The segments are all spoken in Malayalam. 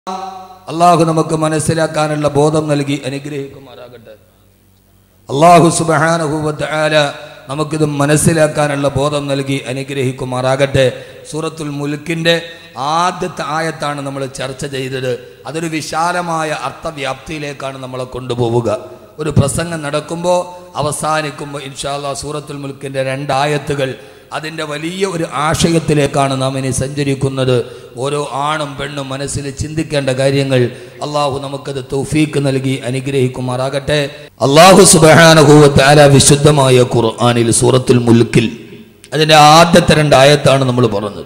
അള്ളാഹു നമുക്ക് മനസ്സിലാക്കാനുള്ള ബോധം നൽകി അനുഗ്രഹിക്കുമാറാകട്ടെ അള്ളാഹു സുബഹാനഹൂവത്ത് ആല നമുക്കിത് മനസ്സിലാക്കാനുള്ള ബോധം നൽകി അനുഗ്രഹിക്കുമാറാകട്ടെ സൂറത്തുൽ മുൽക്കിൻ്റെ ആദ്യത്തെ ആയത്താണ് നമ്മൾ ചർച്ച ചെയ്തത് അതൊരു വിശാലമായ അർത്ഥവ്യാപ്തിയിലേക്കാണ് നമ്മളെ കൊണ്ടുപോവുക ഒരു പ്രസംഗം നടക്കുമ്പോൾ അവസാനിക്കുമ്പോൾ ഇൻഷാല്ല സൂറത്തുൽ മുൽക്കിൻ്റെ രണ്ടായത്തുകൾ അതിൻ്റെ വലിയ ഒരു ആശയത്തിലേക്കാണ് നാം ഇനി സഞ്ചരിക്കുന്നത് ഓരോ ആണും പെണ്ണും മനസ്സിൽ ചിന്തിക്കേണ്ട കാര്യങ്ങൾ അള്ളാഹു നമുക്കത് തൗഫീക്ക് നൽകി അനുഗ്രഹിക്കുമാറാകട്ടെ അള്ളാഹു സുബാനഹൂവത്ത് ആല വിശുദ്ധമായ ഖുർആാനിൽ സൂറത്തുൽ മുൽക്കിൽ അതിൻ്റെ ആദ്യത്തെ രണ്ടായത്താണ് നമ്മൾ പറഞ്ഞത്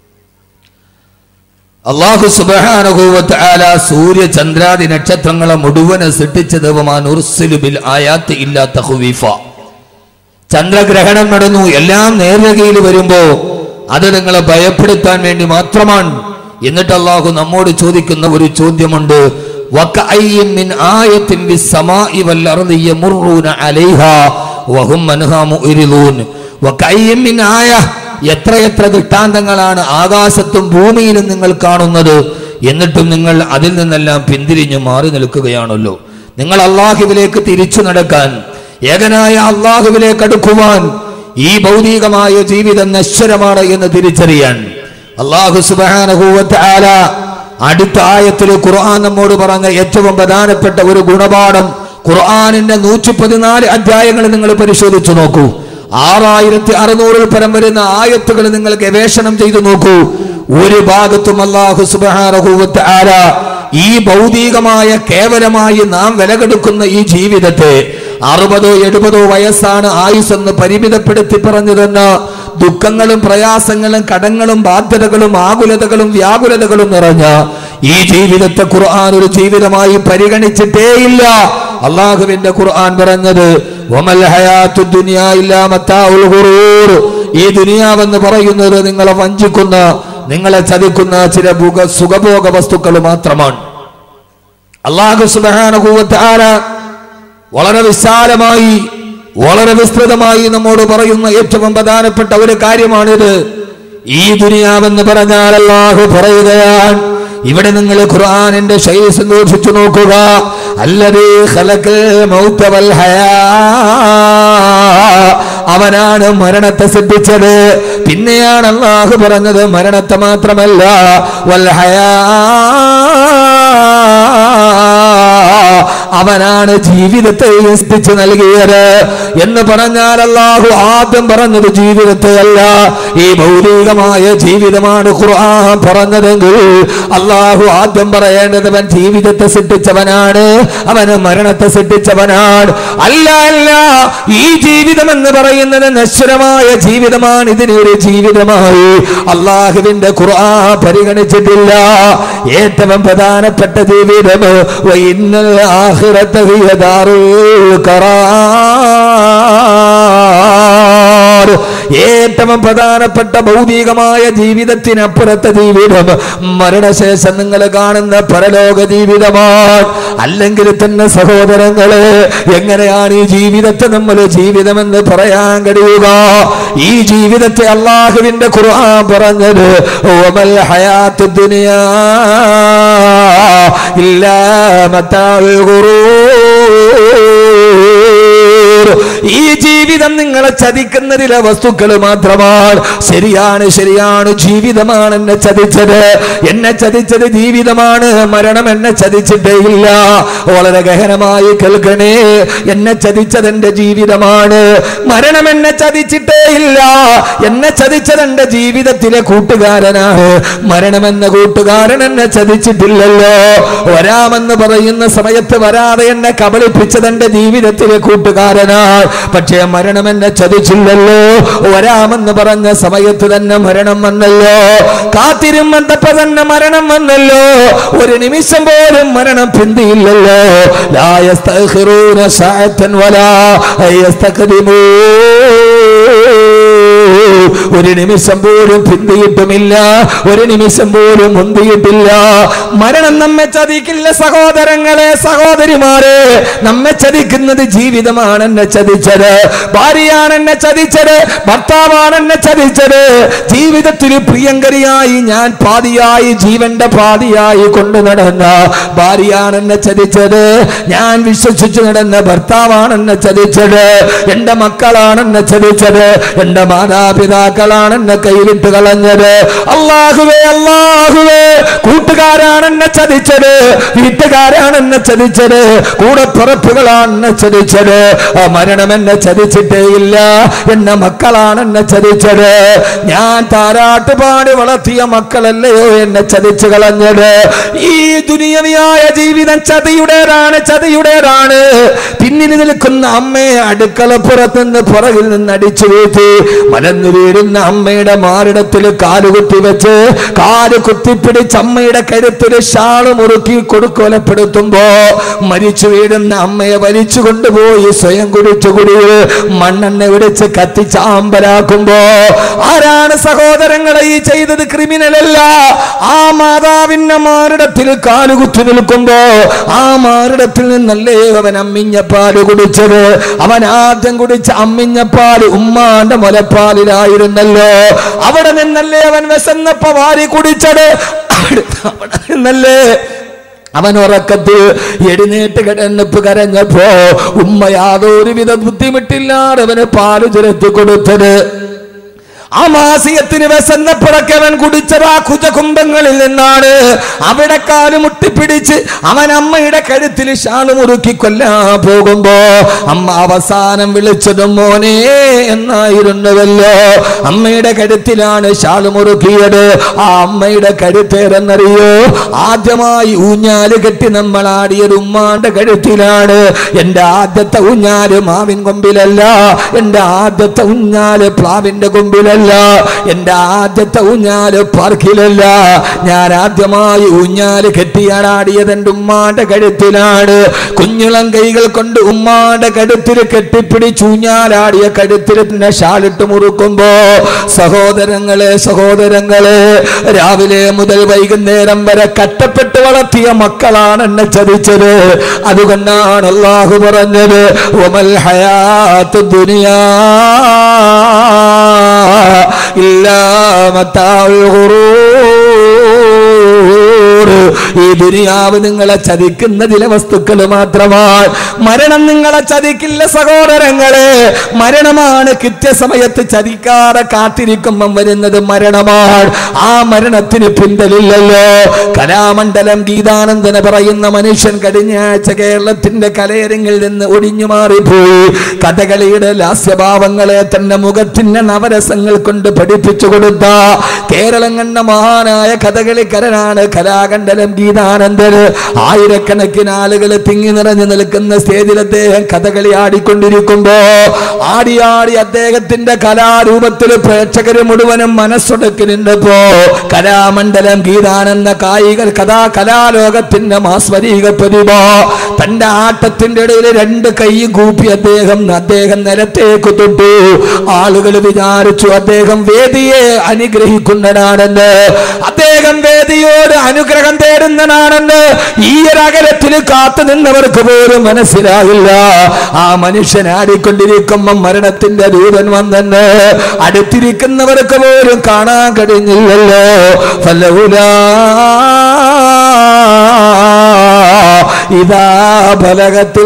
അള്ളാഹു സുബാനഹൂവത്ത് ആല സൂര്യ ചന്ദ്രാദി നക്ഷത്രങ്ങളെ മുഴുവനെ സൃഷ്ടിച്ചത് ബിൽ ആയാത്ത് ഇല്ലാത്ത ഹുവീഫ ചന്ദ്രഗ്രഹണം നടന്നു എല്ലാം നേർരകയിൽ വരുമ്പോ അത് നിങ്ങളെ ഭയപ്പെടുത്താൻ വേണ്ടി മാത്രമാണ് എന്നിട്ട് അള്ളാഹു നമ്മോട് ചോദിക്കുന്ന ഒരു ചോദ്യമുണ്ട് വകഅയ്യിൻ മിൻ ആയത്തിൻ ഫിസ്സമാഇ വൽ അർളി യമറുന അലൈഹാ വഹും അൻഹാ മുഅ്രിദൂൻ വകഅയ്യിൻ മിൻ ആയ എത്രയെത്ര ദൃഷ്ടാന്തങ്ങളാണ് ആകാശത്തും ഭൂമിയിലും നിങ്ങൾ കാണുന്നത് എന്നിട്ടും നിങ്ങൾ അതിൽ നിന്നെല്ലാം പിന്തിരിഞ്ഞു മാറി നിൽക്കുകയാണല്ലോ നിങ്ങൾ അള്ളാഹുവിലേക്ക് തിരിച്ചു നടക്കാൻ ഏകനായ അള്ളാഹുവിലേക്ക് അടുക്കുവാൻ ഈ ഭൗതികമായ ജീവിതം നശ്വരമാണ് എന്ന് തിരിച്ചറിയാൻ അള്ളാഹു സുബാനഹൂവത്ത് ആല അടുത്ത ആയത്തിൽ ഖുർആൻ നമ്മോട് പറഞ്ഞ ഏറ്റവും പ്രധാനപ്പെട്ട ഒരു ഗുണപാഠം ഖുർആാനിന്റെ നൂറ്റി പതിനാല് അധ്യായങ്ങൾ നിങ്ങൾ പരിശോധിച്ചു നോക്കൂ ആറായിരത്തി അറുന്നൂറിൽ പരം വരുന്ന ആയത്തുകൾ നിങ്ങൾ ഗവേഷണം ചെയ്തു നോക്കൂ ഒരു ഭാഗത്തും അള്ളാഹു സുബാനഹൂവത്ത് ആല ഈ ഭൗതികമായ കേവലമായി നാം വിലകെടുക്കുന്ന ഈ ജീവിതത്തെ അറുപതോ എഴുപതോ വയസ്സാണ് ആയുസ്സെന്ന് പരിമിതപ്പെടുത്തി പറഞ്ഞതെന്ന് ദുഃഖങ്ങളും പ്രയാസങ്ങളും കടങ്ങളും ബാധ്യതകളും ആകുലതകളും വ്യാകുലതകളും നിറഞ്ഞ ഈ ജീവിതത്തെ ഖുർആൻ ഒരു ജീവിതമായി പരിഗണിച്ചിട്ടേയില്ല അള്ളാഹുവിന്റെ ഖുർആൻ പറഞ്ഞത് വമൽ ഹയാത്തു ദുനിയാ ഇല്ലാ മത്താഉൽ ഖുറൂർ ഈ ദുനിയാവെന്ന് പറയുന്നത് നിങ്ങളെ വഞ്ചിക്കുന്ന നിങ്ങളെ ചതിക്കുന്ന ചില ഭുഗ സുഖഭോഗ വസ്തുക്കൾ മാത്രമാണ് അള്ളാഹു സുബാനുഭൂവത്ത് ആരാ വളരെ വിശാലമായി വളരെ വിസ്തൃതമായി നമ്മോട് പറയുന്ന ഏറ്റവും പ്രധാനപ്പെട്ട ഒരു കാര്യമാണിത് ഈ ദുനിയാവെന്ന് പറഞ്ഞാൽ അല്ലാഹു പറയുകയാണ് ഇവിടെ നിങ്ങൾ ഖുർആാനിന്റെ ശൈലി സന്തോഷിച്ചു നോക്കുക അല്ലതേ അവനാണ് മരണത്തെ സിദ്ധിച്ചത് പിന്നെയാണ് അള്ളാഹു പറഞ്ഞത് മരണത്തെ മാത്രമല്ല വൽഹയാ അവനാണ് ജീവിതത്തെ എത്തിച്ചു നൽകിയത് എന്ന് പറഞ്ഞാൽ അള്ളാഹു ആദ്യം പറഞ്ഞത് ജീവിതത്തെ അല്ല ഈ ഭൗതികമായ ജീവിതമാണ് ഖുർആൻ പറഞ്ഞതെങ്കിൽ അള്ളാഹു ആദ്യം പറയേണ്ടത് അവൻ ജീവിതത്തെ സൃഷ്ടിച്ചവനാണ് അവന് മരണത്തെ സൃഷ്ടിച്ചവനാണ് അല്ല അല്ല ഈ ജീവിതം എന്ന് പറയുന്നത് നശ്വരമായ ജീവിതമാണ് ഇതിനൊരു ജീവിതമായി അള്ളാഹുവിന്റെ ഖുർആൻ പരിഗണിച്ചിട്ടില്ല ഏറ്റവും പ്രധാനപ്പെട്ട ജീവിതം വൈന്നൽ ആഖിറത ഹിയ ദാറുൽ ഖറാർ ഏറ്റവും പ്രധാനപ്പെട്ട ഭൗതികമായ ജീവിതത്തിനപ്പുറത്തെ ജീവിതം മരണശേഷം നിങ്ങൾ കാണുന്ന പരലോക ജീവിതമാണ് അല്ലെങ്കിൽ തന്നെ സഹോദരങ്ങളെ എങ്ങനെയാണ് ഈ ജീവിതത്തെ നമ്മൾ ജീവിതമെന്ന് പറയാൻ കഴിയുക ഈ ജീവിതത്തെ അള്ളാഹുവിന്റെ ഖുർആൻ പറഞ്ഞത് ഓമൽ ഹയാത്ത് ദുനിയാ ഇല്ലാ മത്താഉൽ ഖുറൂർ ഈ ജീവിതം നിങ്ങളെ ചതിക്കുന്നതിലെ വസ്തുക്കൾ മാത്രമാണ് ശരിയാണ് ശരിയാണ് ജീവിതമാണ് എന്നെ ചതിച്ചത് എന്നെ ചതിച്ചത് ജീവിതമാണ് മരണം എന്നെ ചതിച്ചിട്ടേ ഇല്ല വളരെ ഗഹനമായി കേൾക്കണേ എന്നെ ചതിച്ചത് എന്റെ ജീവിതമാണ് മരണം എന്നെ ചതിച്ചിട്ടേ ഇല്ല എന്നെ ചതിച്ചത് എന്റെ ജീവിതത്തിലെ കൂട്ടുകാരനാണ് മരണമെന്ന കൂട്ടുകാരൻ എന്നെ ചതിച്ചിട്ടില്ലല്ലോ വരാമെന്ന് പറയുന്ന സമയത്ത് വരാതെ എന്നെ കബളിപ്പിച്ചത് എന്റെ ജീവിതത്തിലെ കൂട്ടുകാരനാണ് പക്ഷേ മരണം എന്നെ ചതിച്ചില്ലല്ലോ വരാമെന്ന് പറഞ്ഞ സമയത്ത് തന്നെ മരണം വന്നല്ലോ കാത്തിരുമ്പത്തപ്പോ തന്നെ മരണം വന്നല്ലോ ഒരു നിമിഷം പോലും മരണം പിന്തിയില്ലല്ലോ ലാ യസ്തഖിറൂന സഅത്തൻ വലാ യസ്തഖദിമൂൻ ഒരു നിമിഷം പോലും പിന്തിയിട്ടുമില്ല ഒരു നിമിഷം പോലും മുന്തിയിട്ടില്ല മരണം നമ്മെ ചതിക്കില്ല സഹോദരങ്ങളെ സഹോദരിമാരെ നമ്മെ ചതിക്കുന്നത് ജീവിതമാണ് എന്നെ ചതിച്ചത് ഭാര്യയാണ് എന്നെ ചതിച്ചത് ഭർത്താവാണ് എന്നെ ചതിച്ചത് ജീവിതത്തിൽ പ്രിയങ്കരിയായി ഞാൻ പാതിയായി ജീവന്റെ പാതിയായി കൊണ്ടു നടന്ന ഭാര്യയാണ് എന്നെ ചതിച്ചത് ഞാൻ വിശ്വസിച്ചു നടന്ന ഭർത്താവാണ് എന്നെ ചതിച്ചത് എന്റെ മക്കളാണ് എന്നെ ചതിച്ചത് എന്റെ മാതാപിതാക്കളാണ് എന്നെ കൈവിട്ട് കളഞ്ഞത് അള്ളാഹുവേ അള്ളാഹുവേ കൂട്ടുകാരാണ് എന്നെ ചതിച്ചത് വീട്ടുകാരാണ് എന്നെ ചതിച്ചത് കൂടെ പുറപ്പുകളാണ് എന്നെ ചതിച്ചത് ആ മരണം എന്നെ ചതിച്ചിട്ടേ ഇല്ല എന്റെ മക്കളാണ് എന്നെ ചതിച്ചത് ഞാൻ താരാട്ട് പാടി വളർത്തിയ മക്കളല്ലയോ എന്നെ ചതിച്ചു കളഞ്ഞത് ഈ ദുനിയവിയായ ജീവിതം ചതിയുടേതാണ് ചതിയുടേതാണ് പിന്നിൽ നിൽക്കുന്ന അമ്മയെ അടുക്കളപ്പുറത്ത് നിന്ന് പുറകിൽ നിന്ന് അടിച്ചു വീഴ്ത്തി മലന്നു വീഴുന്ന അമ്മയുടെ മാറിടത്തിൽ കാലുകുത്തി വെച്ച് കാല് കുത്തിപ്പിടിച്ച് അമ്മയുടെ കരുത്തിൽ ഷാള് മുറുക്കി കൊടുക്കൊലപ്പെടുത്തുമ്പോ മരിച്ചു വീഴുന്ന അമ്മയെ വലിച്ചു കൊണ്ടുപോയി സ്വയം കുടിച്ചു കുടിയിൽ മണ്ണെണ്ണ വിടിച്ച് കത്തിച്ചാമ്പലാക്കുമ്പോ ആരാണ് സഹോദരങ്ങളെ ഈ ചെയ്തത് ക്രിമിനൽ അല്ല ആ മാതാവിന്റെ മാറിടത്തിൽ കാലുകുത്തി നിൽക്കുമ്പോ ആ മാറിടത്തിൽ നിന്നല്ലേ അവൻ അമ്മിഞ്ഞപ്പാല് കുടിച്ചത് അവൻ ആദ്യം കുടിച്ച അമ്മിഞ്ഞപ്പാല് ഉമ്മാന്റെ മുലപ്പാലിലായിരുന്നല്ലോ അവിടെ നിന്നല്ലേ അവൻ വിശന്നപ്പ വാരി കുടിച്ചത് അവിടെ നിന്നല്ലേ അവൻ ഉറക്കത്തിൽ എഴുന്നേറ്റ് കിടന്നപ്പ് കരഞ്ഞപ്പോ ഉമ്മ യാതൊരുവിധ ബുദ്ധിമുട്ടില്ലാതെ അവന് പാല് ചുരത്തി കൊടുത്തത് ആ മാസിയത്തിന് വിശന്നപ്പുറക്കെ അവൻ കുടിച്ചത് ആ കുജകുംഭങ്ങളിൽ നിന്നാണ് അവിടെ കാല് മുട്ടിപ്പിടിച്ച് അവൻ അമ്മയുടെ കഴുത്തിൽ ഷാള് മുറുക്കി കൊല്ലാ പോകുമ്പോ അമ്മ അവസാനം വിളിച്ചതും മോനെ എന്നായിരുന്നുവല്ലോ അമ്മയുടെ കഴുത്തിലാണ് ഷാള് മുറുക്കിയത് ആ അമ്മയുടെ കഴുത്തേരെന്നറിയോ ആദ്യമായി ഊഞ്ഞാല് കെട്ടി നമ്മൾ ആടിയത് ഉമ്മാന്റെ കഴുത്തിലാണ് എന്റെ ആദ്യത്തെ ഊഞ്ഞാല് മാവിൻ കൊമ്പിലല്ല എന്റെ ആദ്യത്തെ ഊഞ്ഞാല് പ്ലാവിന്റെ കൊമ്പിലല്ല എന്റെ ആദ്യത്തെ ഊഞ്ഞാല് പാർക്കിലല്ല ഞാൻ ആദ്യമായി ഊഞ്ഞാല് കെട്ടിയാടാടിയത് എന്റെ ഉമ്മാന്റെ കഴുത്തിലാണ് കുഞ്ഞിളം കൈകൾ കൊണ്ട് ഉമ്മാന്റെ കഴുത്തിൽ കെട്ടിപ്പിടിച്ച് ഊഞ്ഞാലാടിയ കഴുത്തിൽ തന്നെ ഷാലിട്ട് മുറുക്കുമ്പോ സഹോദരങ്ങളെ സഹോദരങ്ങളെ രാവിലെ മുതൽ വൈകുന്നേരം വരെ കട്ടപ്പെട്ട് വളർത്തിയ മക്കളാണ് എന്നെ ചതിച്ചത് അതുകൊണ്ടാണ് അള്ളാഹു പറഞ്ഞത് ഒമൽ ഹയാത്ത് ദുനിയാ ഇല്ലാ മത്താഉൽ ഖുറൂർ ഈ ദുനിയാവ് നിങ്ങളെ ചതിക്കുന്ന ചില വസ്തുക്കൾ മാത്രമാണ് മരണം നിങ്ങളെ ചതിക്കില്ല സഹോദരങ്ങളെ മരണമാണ് കൃത്യസമയത്ത് ചതിക്കാതെ കാത്തിരിക്കുമ്പം വരുന്നത് മരണമാണ് ആ മരണത്തിന് പിന്തലില്ലല്ലോ കലാമണ്ഡലം ഗീതാനന്ദന പറയുന്ന മനുഷ്യൻ കഴിഞ്ഞ ആഴ്ച കേരളത്തിന്റെ കലയരങ്ങിൽ നിന്ന് ഒടിഞ്ഞു മാറിപ്പോയി കഥകളിയുടെ ലാസ്യഭാവങ്ങളെ തന്റെ മുഖത്തിന്റെ നവരസങ്ങൾ കൊണ്ട് പഠിപ്പിച്ചു കൊടുത്ത കേരളം കണ്ട മഹാനായ കഥകളിക്കരനാണ് കലാകണ്ഡലം ഗീതാനന്ദന് ആയിരക്കണക്കിന് ആളുകൾ തിങ്ങി നിറഞ്ഞു നിൽക്കുന്ന സ്റ്റേജിൽ അദ്ദേഹം കഥകളി ആടിക്കൊണ്ടിരിക്കുമ്പോ ആടി ആടി അദ്ദേഹത്തിന്റെ കലാരൂപത്തിൽ പ്രേക്ഷകര് മുഴുവനും മനസ്സൊടുക്കി നിന്നപ്പോ കലാമണ്ഡലം ഗീതാനന്ദ കായിക കഥാ കലാലോകത്തിന്റെ മാസ്മരീക പ്രതിഭ തന്റെ ആട്ടത്തിന്റെ ഇടയിൽ രണ്ട് കൈ കൂപ്പി അദ്ദേഹം അദ്ദേഹം നിലത്തേക്ക് തൊട്ടു ആളുകൾ വിചാരിച്ചു അദ്ദേഹം വേദിയെ അനുഗ്രഹിക്കുന്നതാണെന്ന് അദ്ദേഹം വേദിയോട് അനുഗ്രഹം തേടുന്നതാണെന്ന് ഈ ഒരു അകലത്തിൽ കാത്തു നിന്നവർക്ക് പോലും മനസ്സിലാകില്ല ആ മനുഷ്യൻ ആടിക്കൊണ്ടിരിക്കുമ്പം മരണത്തിന്റെ ദൂതൻ വന്നെന്ന് അടുത്തിരിക്കുന്നവർക്ക് പോലും കാണാൻ കഴിഞ്ഞില്ലല്ലോ ഫലവുലാ ഇതാ ബലകത്തിൽ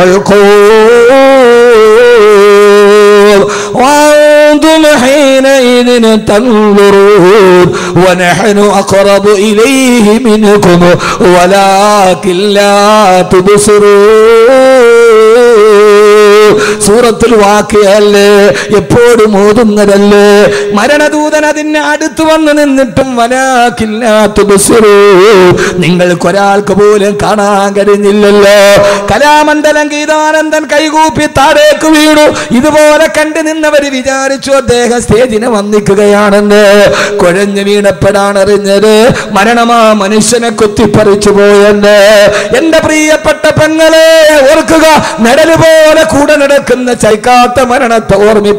وأنتم حينئذ تنظرون ونحن أقرب إليه منكم ولكن لا تبصرون സൂറത്തിൽ വാക്കുകയല്ലേ എപ്പോഴും ഓതുന്നതല്ലേ മരണദൂതൻ അതിന് അടുത്ത് വന്ന് നിന്നിട്ടും വലാക്കില്ലാത്ത നിങ്ങൾക്കൊരാൾക്ക് പോലും കാണാൻ കഴിഞ്ഞില്ലല്ലോ കലാമണ്ഡലം ഗീതാനന്ദൻ കൈകൂപ്പി താഴേക്ക് വീണു ഇതുപോലെ കണ്ടു നിന്നവര് വിചാരിച്ചു അദ്ദേഹം സ്റ്റേജിനെ വന്നിക്കുകയാണെന്ന് കുഴഞ്ഞു വീണപ്പെടാൻ അറിഞ്ഞത് മരണമാ മനുഷ്യനെ കുത്തിപ്പറിച്ചു പോയെന്ന് എന്റെ പ്രിയപ്പെട്ട പെങ്ങളെ ഓർക്കുക നിഴല് പോലെ കൂടെ നടക്കുന്ന ചൈക്കാത്ത മരണത്തെ ഓർമ്മിപ്പിക്കുക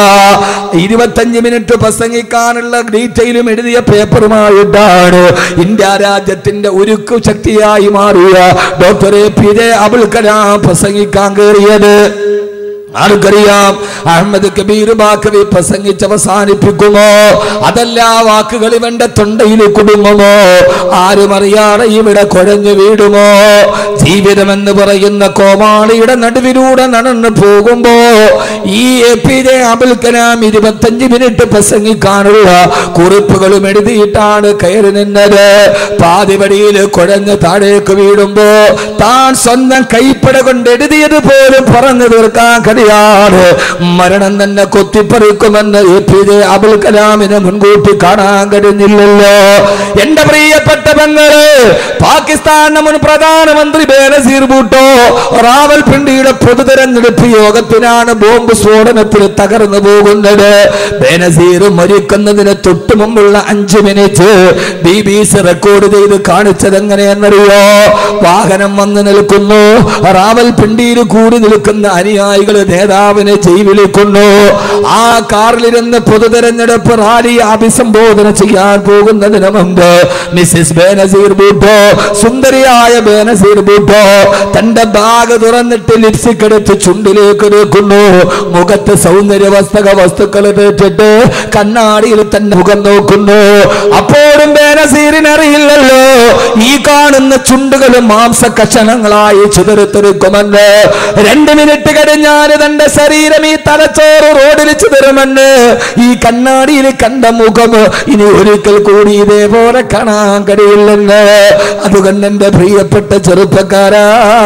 ഇരുപത്തഞ്ച് മിനിറ്റ് പ്രസംഗിക്കാനുള്ള ഡീറ്റെയിലും എഴുതിയ പേപ്പറുമായിട്ടാണ് ഇന്ത്യ രാജ്യത്തിന്റെ ഉരുക്കു ശക്തിയായി മാറിയ doctor A P J Abul Kalam പ്രസംഗിക്കാൻ കയറിയത് ആർക്കറിയാം അഹമ്മദ് കബീർ ബാക്കവി പ്രസംഗിച്ച് അവസാനിപ്പിക്കുമോ അതല്ല വാക്കുകൾ ഇവന്റെ തൊണ്ടയിൽ കുടുങ്ങുമോ ആരും അറിയാതെ ഇവിടെ കുഴഞ്ഞു വീടുമോ ജീവിതം എന്ന് പറയുന്ന കോമാളിയുടെ നടുവിലൂടെ നടന്നു പോകുമ്പോ ഈ A P J Abul Kalam ഇരുപത്തഞ്ച് മിനിറ്റ് പ്രസംഗിക്കാനുള്ള കുറിപ്പുകളും എഴുതിയിട്ടാണ് കയറി നിന്നത് പാതിവടിയിൽ കുഴഞ്ഞ് താഴേക്ക് വീടുമ്പോ താൻ സ്വന്തം കൈപ്പട കൊണ്ട് എഴുതിയത് പോലും പറഞ്ഞു തീർക്കാൻ കഴിയാണ് മരണം തന്നെ കൊത്തിപ്പറിക്കുമെന്ന് എ പി ജെ അബുൽ കലാമിന് മുൻകൂട്ടി കാണാൻ കഴിഞ്ഞില്ലല്ലോ എന്റെ പ്രിയപ്പെട്ട പെങ്ങള് പാകിസ്ഥാന്റെ മുൻ പ്രധാനമന്ത്രി ബേനസീർ ഭൂട്ടോ റാവൽപിണ്ടിയുടെ പൊതു തെരഞ്ഞെടുപ്പ് യോഗത്തിനാണ് ബോംബ് സ്ഫോടനത്തിൽ തകർന്നു പോകുന്നത് ബേനസീർ മരിക്കുന്നതിന് തൊട്ടു മുമ്പുള്ള അഞ്ചു minute B B C record ചെയ്ത് കാണിച്ചത് എങ്ങനെയെന്നറിയോ വാഹനം വന്ന് നിൽക്കുന്നു റാവൽപിണ്ടിയിൽ കൂടി നിൽക്കുന്ന അനുയായികൾ നേതാവിനെ ജയ് വിളിക്കുന്നു ആ കാറിലിരുന്ന് പൊതു തെരഞ്ഞെടുപ്പ് റാലി അഭിസംബോധന ചെയ്യാൻ പോകുന്നതിന് മുമ്പ് മിസ്സിസ് ബേനസീർ ബൂട്ടോ സുന്ദരിയായ ബേനസീർ ബൂട്ടോ തന്റെ ബാഗ് തുറന്നിട്ട് ലിപ്സ്റ്റിക് എടുത്ത് ചുണ്ടിലേക്ക് നോക്കുന്നു മുഖത്ത് സൗന്ദര്യ വസ്തക വസ്തുക്കൾ തേറ്റിട്ട് കണ്ണാടിയിൽ തന്നെ മുഖം നോക്കുന്നു അപ്പോഴും ബേനസീറിന് അറിയില്ലല്ലോ ഈ കാണുന്ന ചുണ്ടുകളും മാംസ കഷണങ്ങളായി ചിതറിത്തെടുക്കുമെന്ന് രണ്ട് മിനിറ്റ് കഴിഞ്ഞാൽ തന്റെ ശരീരം ഈ തലച്ചോറ് റോഡിൽ ചിതറുമെന്ന് ഈ കണ്ണാടിയിൽ കണ്ട മുഖം ഇനി ഒരിക്കൽ കൂടി ഇതേപോലെ കാണാൻ കഴിയില്ലെന്ന് അതുകൊണ്ട് എന്റെ പ്രിയപ്പെട്ട ചെറുപ്പക്കാരാ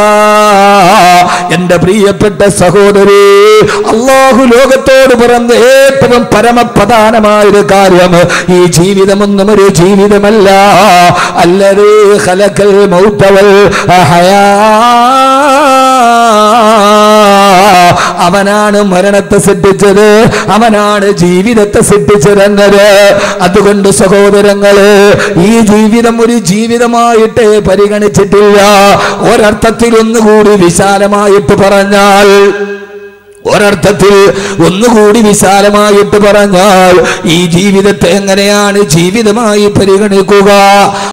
എന്റെ പ്രിയപ്പെട്ട സഹോദരി അള്ളാഹു ലോകത്തോട് പറഞ്ഞ ഏറ്റവും പരമപ്രധാനമായൊരു കാര്യം ഈ ജീവിതമൊന്നും ഒരു ജീവിതമല്ല അല്ലത് ഖലഖൽ മൗതവൽ ഹയാ അവനാണ് മരണത്തെ സൃഷ്ടിച്ചത് അവനാണ് ജീവിതത്തെ സൃഷ്ടിച്ചതെന്നത് അതുകൊണ്ട് സഹോദരങ്ങള് ഈ ജീവിതം ഒരു ജീവിതമായിട്ട് പരിഗണിച്ചിട്ടില്ല ഒരർത്ഥത്തിൽ ഒന്നുകൂടി വിശാലമായിട്ട് പറഞ്ഞാൽ ഒരർത്ഥത്തിൽ ഒന്നുകൂടി വിശാലമായിട്ട് പറഞ്ഞാൽ ഈ ജീവിതത്തെ എങ്ങനെയാണ് ജീവിതമായി പരിഗണിക്കുക